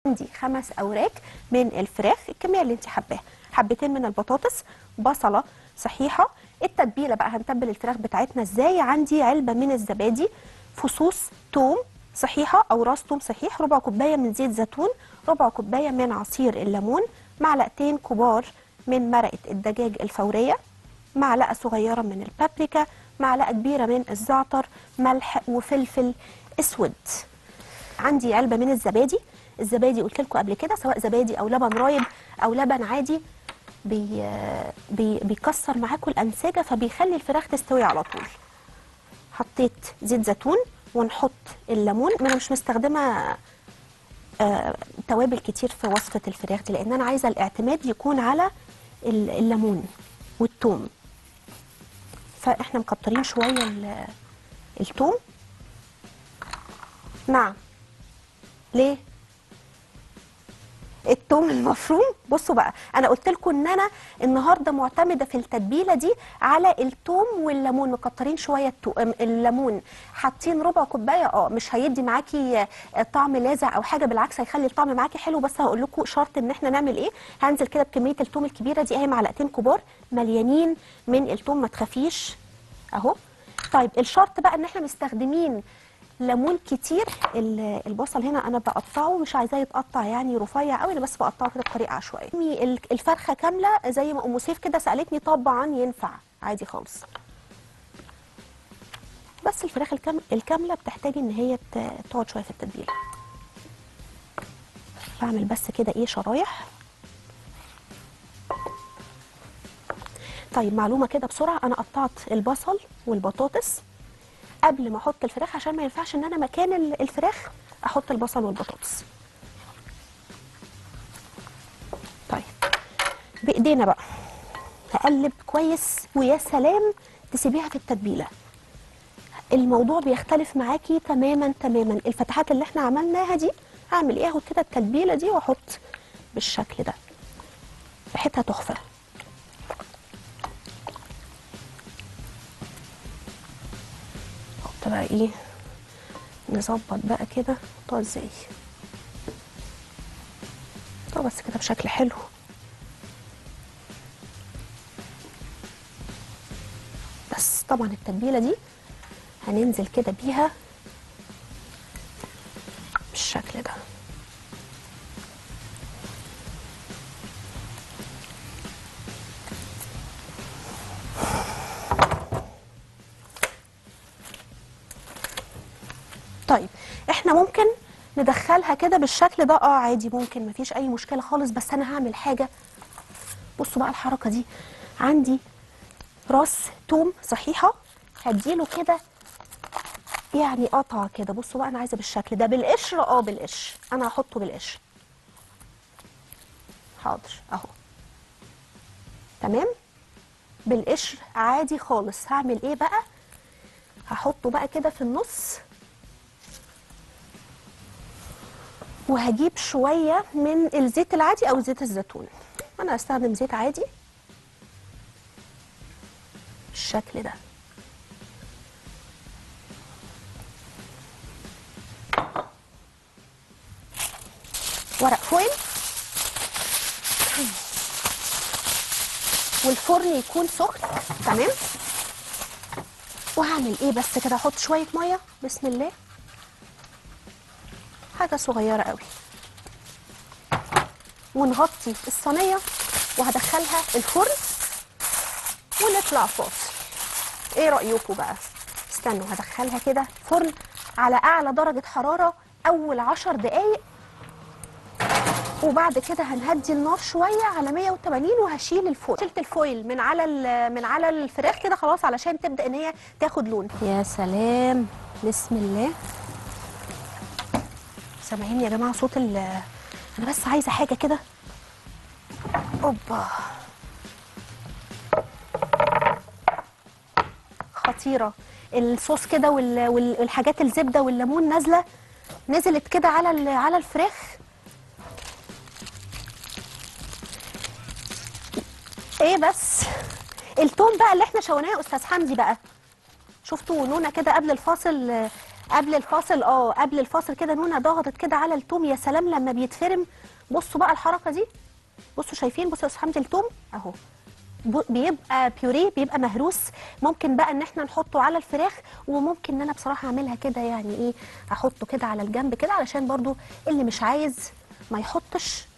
عندي خمس اوراق من الفراخ الكميه اللي انت حباها حبتين من البطاطس بصله صحيحه التتبيله بقى هنتبل الفراخ بتاعتنا ازاي عندي علبه من الزبادي فصوص توم صحيحه او راس توم صحيح ربع كوبايه من زيت زيتون ربع كوبايه من عصير الليمون معلقتين كبار من مرقه الدجاج الفوريه معلقه صغيره من البابريكا معلقه كبيره من الزعتر ملح وفلفل اسود عندي علبه من الزبادي الزبادي قلت لكم قبل كده سواء زبادي او لبن رايب او لبن عادي بي بي بيكسر معاكم الانسجه فبيخلي الفراخ تستوي على طول حطيت زيت زيتون ونحط الليمون انا مش مستخدمه آه توابل كتير في وصفه الفراخ دي لان انا عايزه الاعتماد يكون على ال- الليمون والثوم فاحنا مكترين شويه ال- الثوم نعم ليه التوم المفروم بصوا بقى انا قلت لكم ان انا النهارده معتمده في التتبيله دي على التوم والليمون مكترين شويه التو- أم- الليمون حاطين ربع كوبايه اه مش هيدي معاكي آه، طعم لاذع او حاجه بالعكس هيخلي الطعم معاكي حلو بس هقول لكم شرط ان احنا نعمل ايه هنزل كده بكميه التوم الكبيره دي اهي معلقتين كبار مليانين من التوم ما تخافيش اهو طيب الشرط بقى ان احنا مستخدمين ليمون كتير ال- البصل هنا انا بقطعه مش عايزاه يتقطع يعني رفيع قوي انا بس بقطعه كده بطريقه عشوائيه ال- الفرخه كامله زي ما ام سيف كده سالتني طبعا ينفع عادي خالص بس الفراخ الكام- الكامله بتحتاج ان هي ت- تقعد شويه في التتبيله بعمل بس كده ايه شرايح طيب معلومه كده بسرعه انا قطعت البصل والبطاطس قبل ما احط الفراخ عشان ما ينفعش ان انا مكان ال- الفراخ احط البصل والبطاطس طيب بايدينا بقى هقلب كويس ويا سلام تسيبيها في التتبيله الموضوع بيختلف معاكي تماما تماما الفتحات اللي احنا عملناها دي هعمل ايه اخد كده التتبيله دي واحط بالشكل ده ريحتها تحفه نحط بقى ايه نظبط بقى كده نحطها ازاي نحطها بس كده بشكل حلو بس طبعا التتبيله دي هننزل كده بيها بالشكل ده طيب احنا ممكن ندخلها كده بالشكل ده اه عادي ممكن مفيش اي مشكله خالص بس انا هعمل حاجه بصوا بقى الحركه دي عندي راس توم صحيحه هديله كده يعني قطعه كده بصوا بقى انا عايزه بالشكل ده بالقشر اه بالقشر انا هحطه بالقشر حاضر اهو تمام بالقشر عادي خالص هعمل ايه بقى هحطه بقى كده في النص وهجيب شويه من الزيت العادي او زيت الزيتون انا هستخدم زيت عادي بالشكل ده ورق فويل والفرن يكون سخن تمام وهعمل ايه بس كده احط شويه ميه بسم الله حاجه صغيره قوي ونغطي الصينيه وهدخلها الفرن ونطلع فاصل ايه رايكم بقى استنوا هدخلها كده فرن على اعلى درجه حراره اول عشر دقايق وبعد كده هنهدي النار شويه على 180 وهشيل الفويل شلت الفويل من على ال- من على الفراخ كده خلاص علشان تبدا ان هي تاخد لون يا سلام بسم الله سامعين يا جماعه صوت ال انا بس عايزه حاجه كده اوبا خطيره الصوص كده وال- وال- والحاجات الزبده والليمون نازله نزلت كده على ال- على الفراخ ايه بس التوم بقى اللي احنا شويناه يا استاذ حمدي بقى شفتوا نونا كده قبل الفاصل آه، قبل الفاصل اه قبل الفاصل كده نونا ضغطت كده على التوم يا سلام لما بيتفرم بصوا بقى الحركه دي بصوا شايفين بصوا يا استاذ حمدي التوم اهو ب- بيبقى بيوريه بيبقى مهروس ممكن بقى ان احنا نحطه على الفراخ وممكن ان انا بصراحه اعملها كده يعني ايه احطه كده على الجنب كده علشان برضو اللي مش عايز ما يحطش